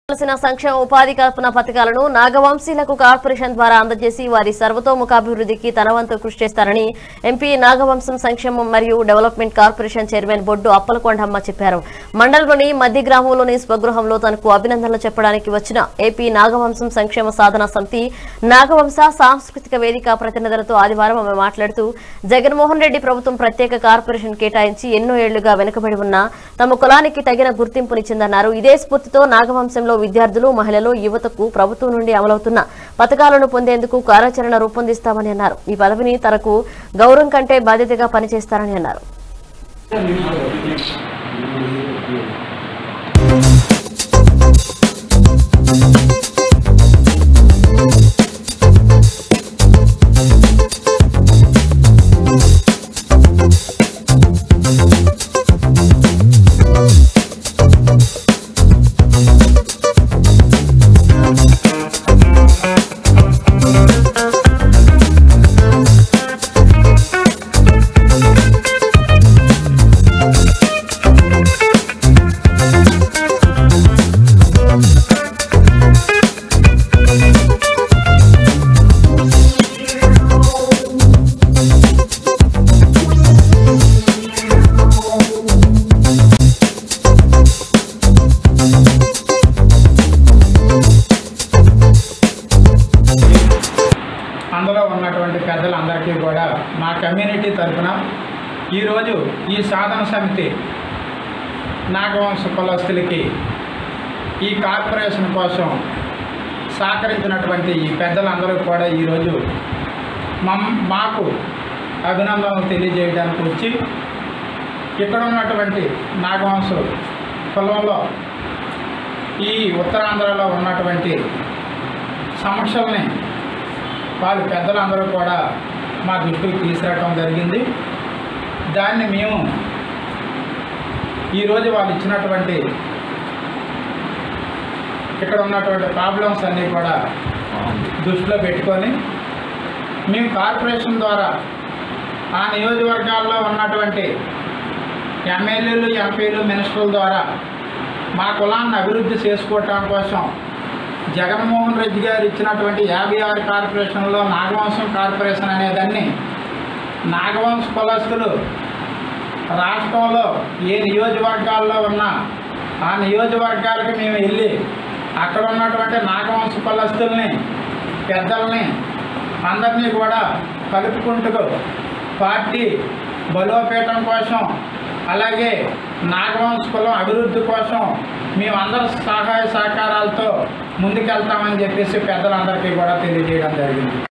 కావాల్సిన సంక్షేమ ఉపాధి కల్పన పథకాలను నాగవంశీలకు కార్పొరేషన్ ద్వారా అందజేసి వారి సర్వతోముఖాభివృద్ధికి తన వంతు కృషి చేస్తారని ఎంపీ నాగవంశం సంక్షేమం మరియు development corporation chairman Boddu Appalakondamma చెప్పారు మండలంలోని మధ్య గ్రామంలోని స్వగృహంలో తనకు అభినందనలు చెప్పడానికి వచ్చిన ఏపీ నాగవంశం సంక్షేమ సాధన సమితి నాగవంశ సాంస్కృతిక వేదిక ప్రతినిధులతో ఆదివారం ఆమె మాట్లాడుతూ జగన్మోహన్ రెడ్డి ప్రభుత్వం ప్రత్యేక కార్పొరేషన్ కేటాయించి ఎన్నో ఏళ్లుగా వెనుకబడి ఉన్న తమ కులానికి తగిన గుర్తింపునిచ్చిందన్నారు ఇదే స్ఫూర్తితో నాగవంశంలో విద్యార్థులు మహిళలు యువతకు ప్రభుత్వం నుండి అమలవుతున్న పథకాలను పొందేందుకు కార్యాచరణ రూపొందిస్తామని అన్నారు ఈ పదవిని తనకు గౌరవం కంటే బాధ్యతగా పనిచేస్తారని అన్నారు అందులో ఉన్నటువంటి పెద్దలందరికీ కూడా మా కమ్యూనిటీ తరఫున ఈరోజు ఈ సాధన సమితి నాగవంశ కులస్తులకి ఈ కార్పొరేషన్ కోసం సహకరించినటువంటి ఈ పెద్దలందరూ కూడా ఈరోజు మమ్ మాకు అభినందనలు తెలియజేయడానికి వచ్చి ఇక్కడ ఉన్నటువంటి నాగవంశ కులంలో ఈ ఉత్తరాంధ్రలో ఉన్నటువంటి సమస్యల్ని వాళ్ళు పెద్దలందరూ కూడా మా దృష్టికి తీసుకురావడం జరిగింది దాన్ని మేము ఈరోజు వాళ్ళు ఇచ్చినటువంటి ఇక్కడ ఉన్నటువంటి ప్రాబ్లమ్స్ అన్నీ కూడా దృష్టిలో పెట్టుకొని మేము కార్పొరేషన్ ద్వారా ఆ నియోజకవర్గాల్లో ఉన్నటువంటి ఎమ్మెల్యేలు ఎంపీలు మినిస్టర్ల ద్వారా మా కులాన్ని అభివృద్ధి చేసుకోవటం కోసం జగన్మోహన్ రెడ్డి గారు ఇచ్చినటువంటి యాభై ఆరు కార్పొరేషన్లో నాగవంశం కార్పొరేషన్ అనేదాన్ని నాగవంశ కులస్తులు రాష్ట్రంలో ఏ నియోజకవర్గాల్లో ఉన్నా ఆ నియోజకవర్గాలకు మేము వెళ్ళి అక్కడ ఉన్నటువంటి నాగవంశ కులస్తుల్ని పెద్దల్ని అందరినీ కూడా కలుపుకుంటూ పార్టీ బలోపేతం కోసం అలాగే నాగవంశ కులం అభివృద్ధి కోసం మేమందరం సహాయ సహకారాలతో ముందుకెళ్తామని చెప్పేసి పెద్దలందరికీ కూడా తెలియజేయడం జరిగింది